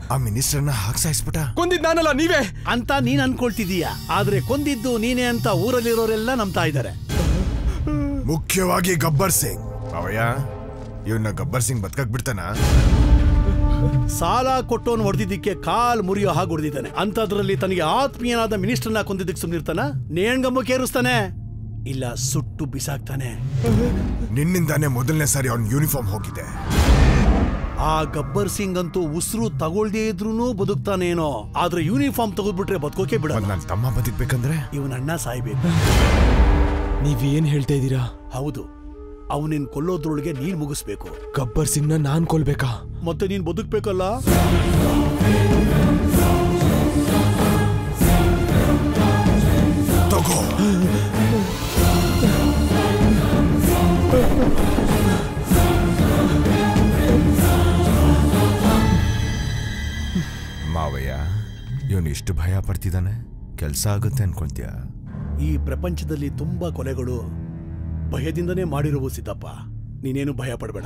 ಆ ಮಿನಿಸ್ಟರ್ನ ಹಾಕ್ ಸಾಯಿಸ್ಬಿಟ್ಟ ಕೊಂದಿದ್ ನಾನಲ್ಲ ನೀವೇ ಅಂತ ನೀನ್ ಅನ್ಕೊಳ್ತಿದೀಯ ಆದ್ರೆ ಕೊಂದಿದ್ದು ನೀನೇ ಅಂತ ಊರಲ್ಲಿರೋರೆಲ್ಲ ನಂಬ್ತಾ ಇದ್ದಾರೆ ಮುಖ್ಯವಾಗಿ ಗಬ್ಬರ್ ಸಿಂಗ್ ಅವಯ್ಯ ಇವನ್ನ ಗಬ್ಬರ್ ಸಿಂಗ್ ಬದುಕಕ್ ಬಿಡ್ತಾನ ಸಾಲ ಕೊಟ್ಟೋನ್ ಹೊಡೆದಿದ್ದಕ್ಕೆ ಕಾಲ್ ಮುರಿಯೋ ಹಾಗೆ ಹೊಡೆದಿದ್ದಾನೆ ಅಂತದ್ರಲ್ಲಿ ತನಗೆ ಆತ್ಮೀಯನಾದ ಮಿನಿಸ್ಟರ್ನ ಕೊಂದಿದ್ದಕ್ಕೆ ಸುಮ್ನಿರ್ತಾನ ನೇಣ್ಗಮ್ಮಕ್ಕೆ ಏರಿಸ್ತಾನೆ ಇಲ್ಲ ಸುಟ್ಟು ಬಿಸಾಕ್ತಾನೆ ನಿನ್ನಿಂದಾನೇ ಮೊದಲನೇ ಸಾರಿ ಅವನ್ ಯೂನಿಫಾರ್ಮ್ ಹೋಗಿದೆ ಆ ಗಬ್ಬರ್ ಸಿಂಗ್ ಅಂತೂ ಉಸಿರು ತಗೊಳ್ದೇ ಇದ್ರೂ ಬದುಕ್ತಾನೇನೋ ಆದ್ರೆ ಯೂನಿಫಾರ್ಮ್ ತಗೊಂಡ್ಬಿಟ್ರೆ ಬದುಕೋಕೆ ಬಿಡ ನನ್ನ ತಮ್ಮ ಬದುಕ್ಬೇಕಂದ್ರೆ ಇವನ ಅಣ್ಣ ಸಾಯ್ಬೇಕು ನೀವೇನ್ ಹೇಳ್ತಾ ಇದ್ದೀರಾ ಹೌದು ಅವನಿನ್ ಕೊಲ್ಲೋದ್ರೊಳಗೆ ನೀನ್ ಮುಗಿಸ್ಬೇಕು ಗಬ್ಬರ್ ಸಿಂಗ್ನ ನಾನ್ ಕೊಲ್ಬೇಕಾ ಮತ್ತೆ ನೀನ್ ಬದುಕ್ಬೇಕಲ್ಲ ತಗೋ ಮಾವಯ್ಯ ಇವನು ಇಷ್ಟು ಭಯ ಪಡ್ತಿದ್ದಾನೆ ಕೆಲಸ ಆಗುತ್ತೆ ಅನ್ಕೊಂತೀಯ ಈ ಪ್ರಪಂಚದಲ್ಲಿ ತುಂಬಾ ಕೊಲೆಗಳು ಭಯದಿಂದನೇ ಮಾಡಿರುವ ಸಿದ್ದಪ್ಪ ನೀನೇನು ಭಯ ಪಡಬೇಡ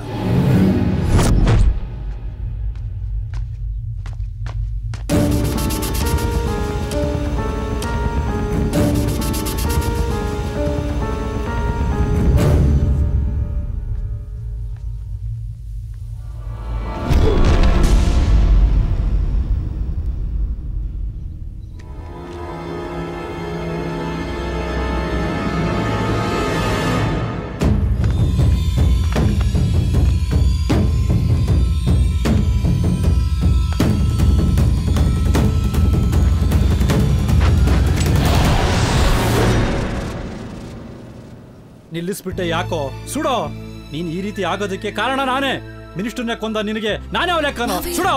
ನಿಲ್ಲಿಸ್ಬಿಟ್ಟೆ ಯಾಕೋ ಸುಡೋ ನೀನ್ ಈ ರೀತಿ ಆಗೋದಕ್ಕೆ ಕಾರಣ ನಾನೇ ಮಿನಿಸ್ಟರ್ನ ಕೊಂದ ನಿನಗೆ ನಾನೇ ಅವನ ಲೆಕ್ಕನೋ ಸುಡೋ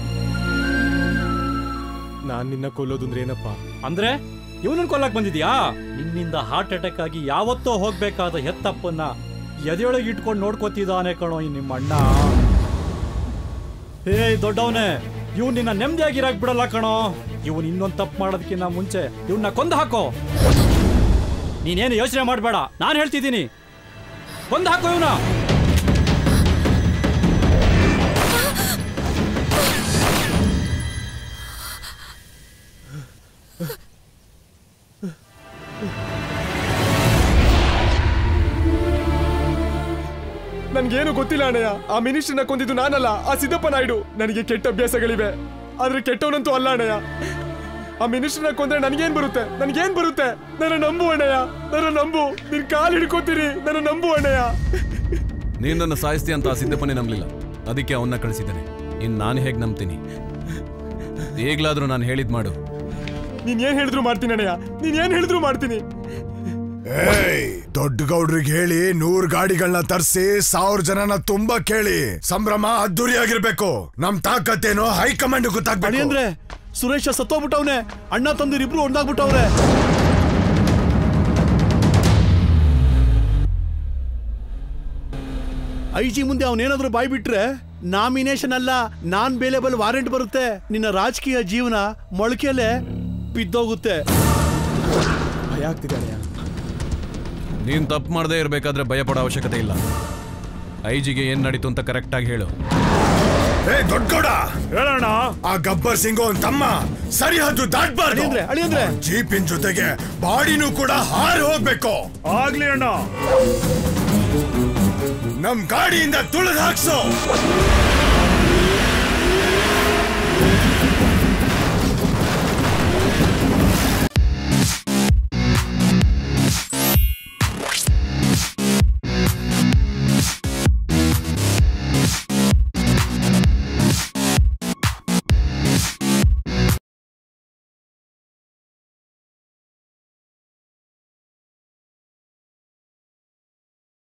ನಾನ್ ನಿನ್ನ ಕೊಲ್ಲೋದು ಅಂದ್ರೆ ಏನಪ್ಪ ಅಂದ್ರೆ ಇವನನ್ನ ಕೊಲ್ಲಕ್ ಬಂದಿದ್ಯಾ ನಿನ್ನಿಂದ ಹಾರ್ಟ್ ಅಟ್ಯಾಕ್ ಆಗಿ ಯಾವತ್ತೋ ಹೋಗ್ಬೇಕಾದ ಹೆತ್ತಪ್ಪನ್ನ ಎದೆಯೊಳಗೆ ಇಟ್ಕೊಂಡು ನೋಡ್ಕೋತಿದ್ದಾನೆ ಕಣೋ ಈ ನಿಮ್ಮ ಅಣ್ಣ ಹೇ ದೊಡ್ಡವನೇ ಇವ್ನು ನಿನ್ನ ನೆಮ್ಮದಿಯಾಗಿರಾಕ್ ಬಿಡಲ್ಲ ಕಣೋ ಇವನ್ ಇನ್ನೊಂದ್ ತಪ್ಪು ಮಾಡೋದಕ್ಕಿಂತ ಮುಂಚೆ ಇವನ್ನ ಕೊಂದು ಹಾಕೋ ನೀನೇನು ಯೋಚನೆ ಮಾಡಬೇಡ ನಾನು ಹೇಳ್ತಿದ್ದೀನಿ ಕೊಂದು ಹಾಕೋ ಇವನ ನನ್ಗೇನು ಗೊತ್ತಿಲ್ಲ ಅಣ್ಣಯ್ಯ ಆ ಮಿನಿಸ್ಟರ್ನ ಕೊಂದಿದ್ದು ನಾನಲ್ಲ ಆ ಸಿದ್ದಪ್ಪ ನಾಯ್ಡು ನನಗೆ ಕೆಟ್ಟ ಅಭ್ಯಾಸಗಳಿವೆ ಆದ್ರೆ ಕೆಟ್ಟವನಂತೂ ಅಲ್ಲ ಅಣ್ಣಯ್ಯ ಆ ಮಿನಿಸ್ಟರ್ನ ಕೊಂದ್ರೆ ನನಗೇನ್ ಬರುತ್ತೆ ನನಗೇನ್ ಬರುತ್ತೆ ನನ್ನ ನಂಬು ಅಣ್ಣಯ್ಯ ನನ್ನ ನಂಬು ನಿನ್ ಕಾಲ್ ಹಿಡ್ಕೋತೀರಿ ನನ್ನ ನಂಬು ಅಣ್ಣಯ್ಯ ನೀನ್ ನನ್ನ ಸಾಯಿಸ್ತಿ ಅಂತ ಆ ಸಿದ್ದಪ್ಪನೇ ನಂಬಲಿಲ್ಲ ಅದಕ್ಕೆ ಅವನ್ನ ಕಳಿಸಿದ್ದೇನೆ ಇನ್ ನಾನು ಹೇಗೆ ನಂಬ್ತೀನಿ ಈಗ್ಲಾದ್ರೂ ನಾನು ಹೇಳಿದ್ ಮಾಡು ನೀನ್ ಏನ್ ಹೇಳಿದ್ರು ಮಾಡ್ತೀನಿ ಅಣ್ಣಯ್ಯ ನೀನ್ ಏನ್ ಹೇಳಿದ್ರು ಮಾಡ್ತೀನಿ ಏಯ್ ದೊಡ್ಡ ಗೌಡ್ರಿಗೆ ಹೇಳಿ ನೂರ್ ಗಾಡಿಗಳನ್ನ ತರ್ಸಿ ಸಾವಿರ ಜನನ ತುಂಬಾ ಕೇಳಿ ಸಂಭ್ರಮ ಅದ್ದೂರಿಯಾಗಿರ್ಬೇಕು ನಮ್ ತಾಕತ್ತೇನೋ ಹೈಕಮಾಂಡ್ ಅಣಿ ಗೊತ್ತಾಗ್ಬೇಕು ಅಂದ್ರೆ ಸುರೇಶ ಸತ್ತೋಗ್ಬಿಟ್ಟವ್ನೆ ಅಣ್ಣ ತಂದಿರಿಬ್ರು ಒಂದಾಗ್ಬಿಟ್ಟವ್ರೆ ಐ ಜಿ ಮುಂದೆ ಅವನೇನಾದ್ರೂ ಬಾಯ್ ಬಿಟ್ರೆ ನಾಮಿನೇಷನ್ ಅಲ್ಲ ನಾನ್ ಬೇಲೆಬಲ್ ವಾರೆಂಟ್ ಬರುತ್ತೆ ನಿನ್ನ ರಾಜಕೀಯ ಜೀವನ ಮೊಳಕೆಯಲ್ಲೇ ಬಿದ್ದೋಗುತ್ತೆ ಭಯ ಆಗ್ತಿದೆ ಅಣ್ಣಯ್ಯ ನೀನ್ ತಪ್ಪು ಮಾಡದೇ ಇರಬೇಕಾದ್ರೆ ಭಯ ಪಡೋ ಅವಶ್ಯಕತೆ ಇಲ್ಲ ಐಜಿಗೆ ಏನ್ ನಡೀತು ಅಂತ ಕರೆಕ್ಟಾಗಿ ಹೇಳು ಏ ದೊಡ್ಡ ಗೌಡ ಹೇಳೋಣ ಆ ಗಬ್ಬರ್ ಸಿಂಗ್ ಅವನ್ ತಮ್ಮ ಸರಿಹದ್ದು ದಾಟ್ಬಾರ್ದು ಅಳಿಯಂದ್ರೆ ಅಳಿಯಂದ್ರೆ ಜೀಪಿನ ಜೊತೆಗೆ ಬಾಡಿನೂ ಕೂಡ ಹಾರಿ ಹೋಗ್ಬೇಕು ಆಗ್ಲಿ ಅಣ್ಣ ನಮ್ ಗಾಡಿಯಿಂದ ತುಳಿದು ಹಾಕ್ಸೋ